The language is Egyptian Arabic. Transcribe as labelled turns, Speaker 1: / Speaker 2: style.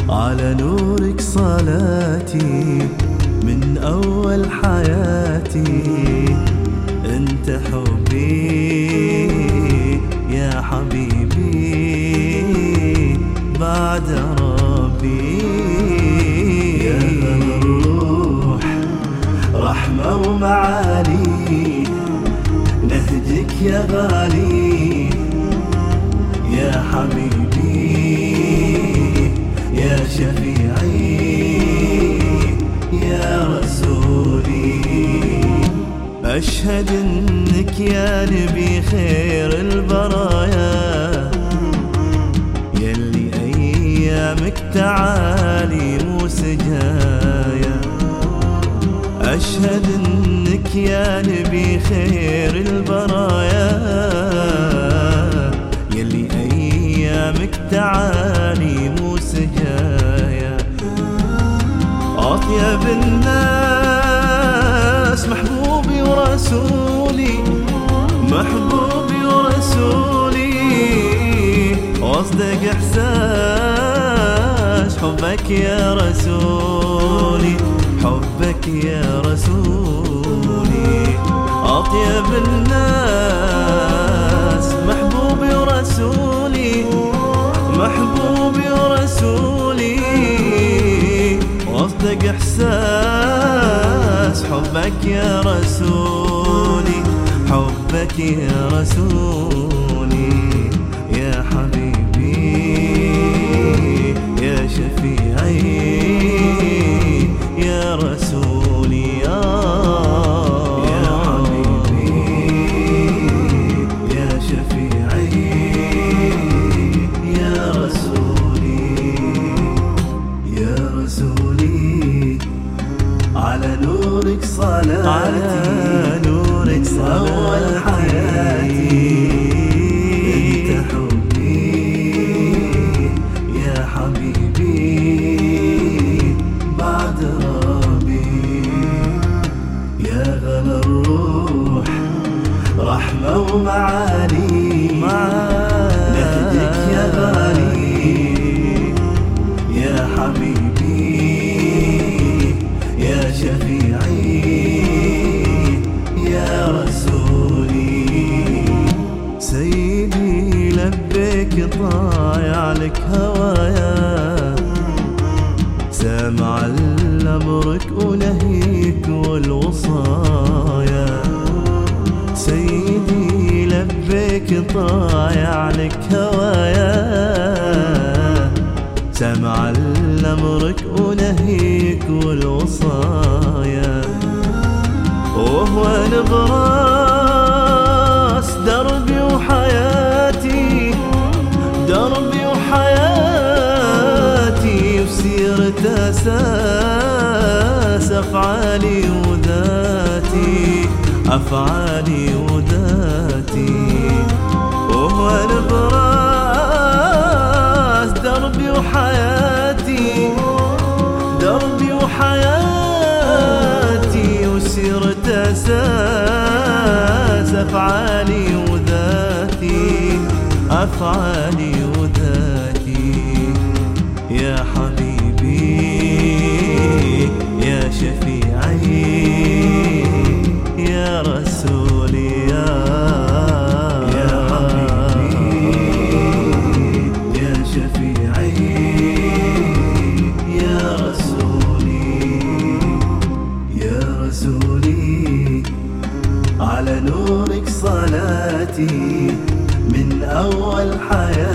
Speaker 1: على نورك صلاتي من أول حياتي أنت حبي يا حبيبي بعد ربي يا الروح رحمة ومعالي نهجك يا غالي يا حبيبي يا شفيعي يا رسولي أشهد إنك يا نبي خير البرايا يلي أيامك تعالي مو سجايا أشهد إنك يا نبي خير البرايا يلي أيامك تعالي مو سجايا أطيب الناس محبوبي ورسولي محبوبي ورسولي واصدق احساس حبك يا رسولي حبك يا رسولي اطيب الناس محبوبي ورسولي محبوبي ورسولي واصدق احساس حبك يا رسولي حبك يا رسولي يا حبيبي يا شفيعي يا رسولي يا يا حبيبي يا شفيعي يا رسولي يا رسولي على نورك صلاتي على نورك صلاتي أول حياتي أنت حبي يا حبيبي بعد ربي يا غلا الروح رحمة ومعاني نهجك يا غالي يا حبيبي يا شفيعي يا رسولي سيدي لبيك طايع لك هوايا سامع الأمرك ونهيك والوصايا سيدي لبيك طايع لك هوايا سمع الأمرك ونهيك والوصايا وهو نبراس دربي وحياتي دربي وحياتي وسيرة أساس أفعالي وذاتي أفعالي وذاتي وهو نبراس دربي وحياتي دربي وحياتي وسيرة أساس أفعالي وذاتي أفعالي وذاتي يا حبيبي يا شفيعي يا رسولي يا يا حبيبي يا شفيعي يا رسولي يا رسولي على نورك صلاتي من أول حياتي